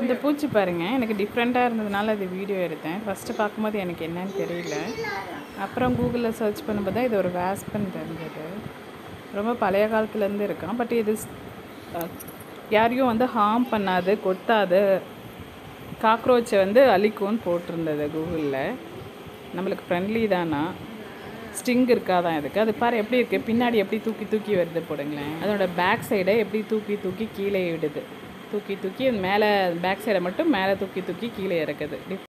இந்த பூச்சி பாருங்க எனக்கு டிஃப்ரெண்ட்டாக இருந்ததுனால அது வீடியோ எடுத்தேன் ஃபஸ்ட்டு பார்க்கும்போது எனக்கு என்னன்னு தெரியல அப்புறம் கூகுளில் சர்ச் பண்ணும்போது தான் இது ஒரு வேஸ்பன் தெரிஞ்சது ரொம்ப பழைய காலத்துலேருந்து இருக்கான் பட் இது ஸ்- அஹ், யாரையும் வந்து ஹார்ம் பண்ணாது கொத்தாது காக்ரோச்சை வந்து அழிக்கும்னு போட்டிருந்தது கூகுளில் நம்மளுக்கு ஃப்ரெண்ட்லி தானா ஸ்டிங் இருக்காதான் இதுக்கு அது பாரு எப்படி இருக்குது பின்னாடி எப்படி தூக்கி தூக்கி வருது போடுங்களேன் அதோட பேக் சைடை எப்படி தூக்கி தூக்கி கீழே விடுது தூக்கி தூக்கி மேலே பேக் சைடை மட்டும் மேலே தூக்கி தூக்கி கீழே இறக்குது